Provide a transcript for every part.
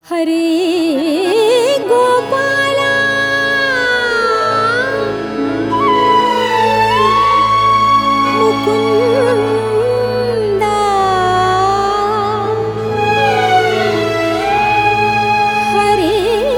हरे गोपाला मुकुन्दा हरे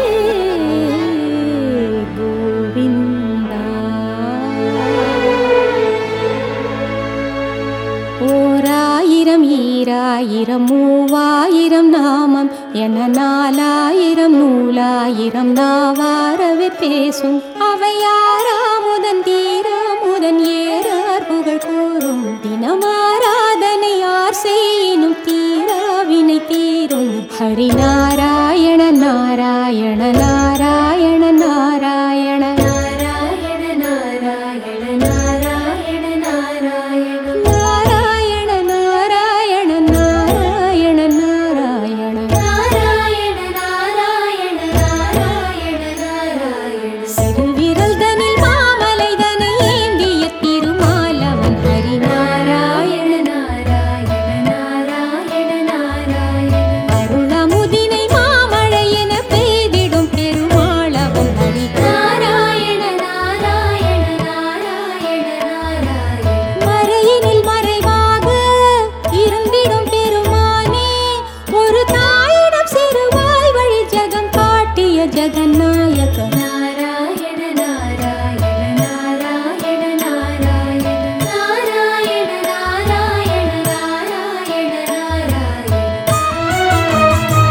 गोविन्दा ஓராயிரம் ஈராயிரம் மூவாயிரம் நாமம் என நாலாயிரம் நூலாயிரம் நாவாரவே பேசும் அவை யாராமுதன் தீராமுதன் ஏறார் புகழ் கூறும் தினமாராதனை யார் செய்யினும் தீராவினை தீரும் ஹரிநாராயண நாராயண நாராயண நாராயண நாராயண நாராயண நாராயண நாராயண நாராயண நாராயண நாராயண நாராயண நாராயண நாராயண நாராயண நாராயண சிறுவிரல் தனில் மாமலை தனை ஏந்திய திருமாலவன் ஹரி நாராயண நாராயண நாராயண நாராயண அருளமுதினை மாமழை என பெய்திடும் பெருமாளவன் ஹரி நாராயண நாராயண நாராயண நாராயண மறையினில் மறைவாக இருந்திடும் பெருமானே ஒரு தாயிடம் சிறுவாய் வழி ஜகம் காட்டிய ஜெகநாயக நாராயண நாராயண நாராயண நாராயண நாராயண நாராயண நாராயண நாராயண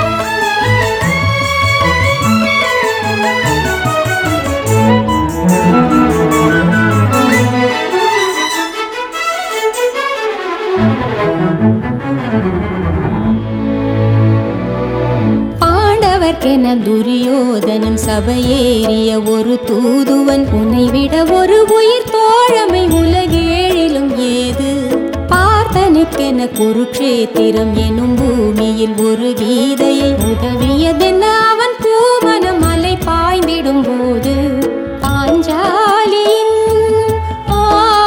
பாண்டவர்க்கென துரியோதனன் சபையேறிய ஒரு தூதுவன் உன்னை விட ஒரு உயிர் தோழமை உலகேழிலும் ஏது பார்த்தனுக்கென குருக்ஷேத்திரம் எனும் பூமியில் ஒரு கீதையை உதவியதென்ன அவன் பூமனம் மலை பாய்ந்திடும் போது பாஞ்சாலியின் ஆ,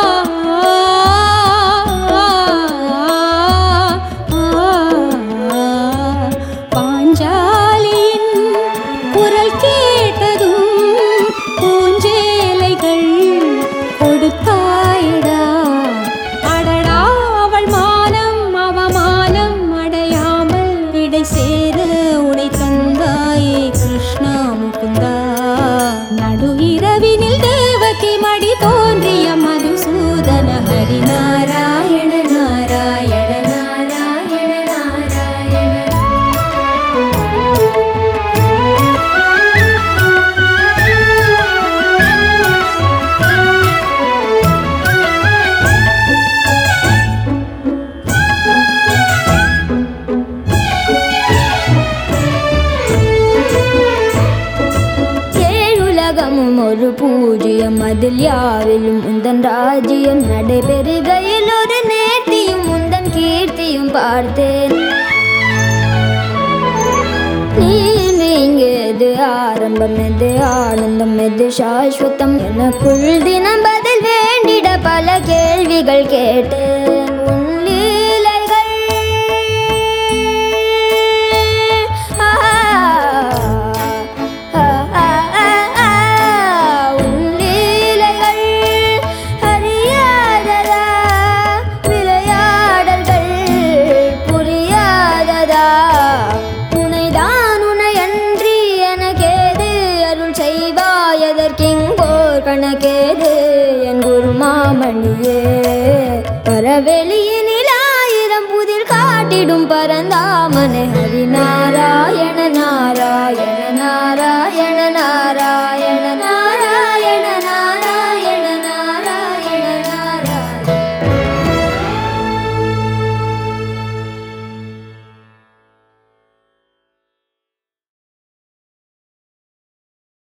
பாஞ்சாலியின் குரல் கேட்டதும் பூஞ்சேலைகள் கொடுத்தாயடா அடடா அவள் மானம் அவமானம் அடையாமல் இடை சேர உடை தந்தாயே கிருஷ்ணா முகுந்தா நடு இரவினில் தேவகி மடி தோன்றிய மதுசூதன ஹரி நாராயண நாராயண நாராயண நாராயண ஏழுலகமும் ஒரு பூஜ்யம் அதில் யாவிலும் உந்தன் ராஜ்யம் நடைபெறுகையில் ஒரு நேர்த்தியும் உந்தன் கீர்த்தியும் பார்த்தேன் நீ இங்கு எது ஆரம்பம் எது ஆனந்தம் எது சாஸ்வதம் எனக்குள் தினம் பதில் வேண்டிட பல கேள்விகள் கேட்டேன் உன் லீலைகள் ஆ, ஆ, ஆ, ஆ, ஆ, உன் லீலைகள் அறியாததா விளையாடல்கள் புரியாததா உனைதான் உனை அன்றி எனக்கேது அருள் செய்வாய் எதற்கிங்கோர் கணக்கேது என் குரு மாமணியே பரவெளியினில் ஆயிரம் புதிர் காட்டிடும் பரந்தாமனை ஹரி நாராயண நாராயண நாராயண நாராயண